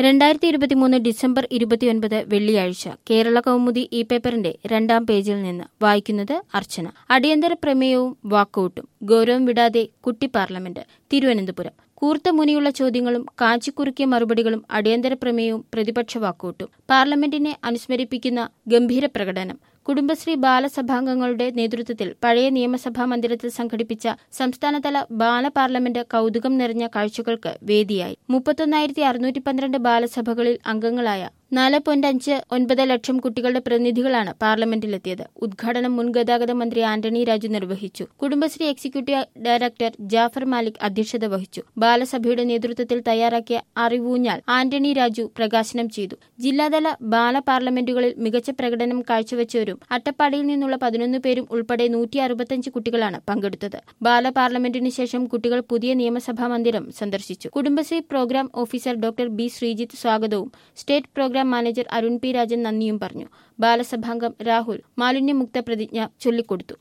രണ്ടായിരത്തി ഇരുപത്തിമൂന്ന് ഡിസംബർ ഇരുപത്തിയൊൻപത് വെള്ളിയാഴ്ച കേരള കൗമുദി ഈ പേപ്പറിന്റെ രണ്ടാം പേജിൽ നിന്ന് വായിക്കുന്നത് അർച്ചന അടിയന്തര പ്രമേയവും വാക്കൌട്ടും ഗൗരവം വിടാതെ കുട്ടി പാർലമെന്റ് തിരുവനന്തപുരം കൂർത്ത മുനിയുള്ള ചോദ്യങ്ങളും കാച്ചിക്കുറുക്കിയ മറുപടികളും അടിയന്തര പ്രമേയവും പ്രതിപക്ഷ വാക്കൌട്ടും പാർലമെന്റിനെ അനുസ്മരിപ്പിക്കുന്ന ഗംഭീര പ്രകടനം കുടുംബശ്രീ ബാലസഭാംഗങ്ങളുടെ നേതൃത്വത്തിൽ പഴയ നിയമസഭാ മന്ദിരത്തിൽ സംഘടിപ്പിച്ച സംസ്ഥാനതല ബാല പാർലമെന്റ് കൌതുകം നിറഞ്ഞ കാഴ്ചകൾക്ക് വേദിയായി മുപ്പത്തൊന്നായിരത്തി അറുന്നൂറ്റി പന്ത്രണ്ട് ബാലസഭകളിൽ അംഗങ്ങളായ നാല് പോയിന്റ് അഞ്ച് ഒൻപത് ലക്ഷം കുട്ടികളുടെ പ്രതിനിധികളാണ് പാർലമെന്റിലെത്തിയത് ഉദ്ഘാടനം മുൻ ഗതാഗത മന്ത്രി ആന്റണി രാജു നിർവഹിച്ചു കുടുംബശ്രീ എക്സിക്യൂട്ടീവ് ഡയറക്ടർ ജാഫർ മാലിക് അധ്യക്ഷത വഹിച്ചു ബാലസഭയുടെ നേതൃത്വത്തിൽ തയ്യാറാക്കിയ അറിവൂഞ്ഞാൽ ആന്റണി രാജു പ്രകാശനം ചെയ്തു ജില്ലാതല ബാല പാർലമെന്റുകളിൽ മികച്ച പ്രകടനം കാഴ്ചവെച്ചവരും അട്ടപ്പാടിയിൽ നിന്നുള്ള പതിനൊന്ന് പേരും ഉൾപ്പെടെ നൂറ്റി അറുപത്തഞ്ച് കുട്ടികളാണ് പങ്കെടുത്തത് ബാല പാർലമെന്റിന് ശേഷം കുട്ടികൾ പുതിയ നിയമസഭാ മന്ദിരം സന്ദർശിച്ചു Kudumbashree programme officer doctor B Sreejith സ്വാഗതവും state programme manager Arun P Rajan നന്ദിയും പറഞ്ഞു ബാലസഭാംഗം രാഹുൽ മാലിന്യമുക്ത പ്രതിജ്ഞ ചൊല്ലിക്കൊടുത്തു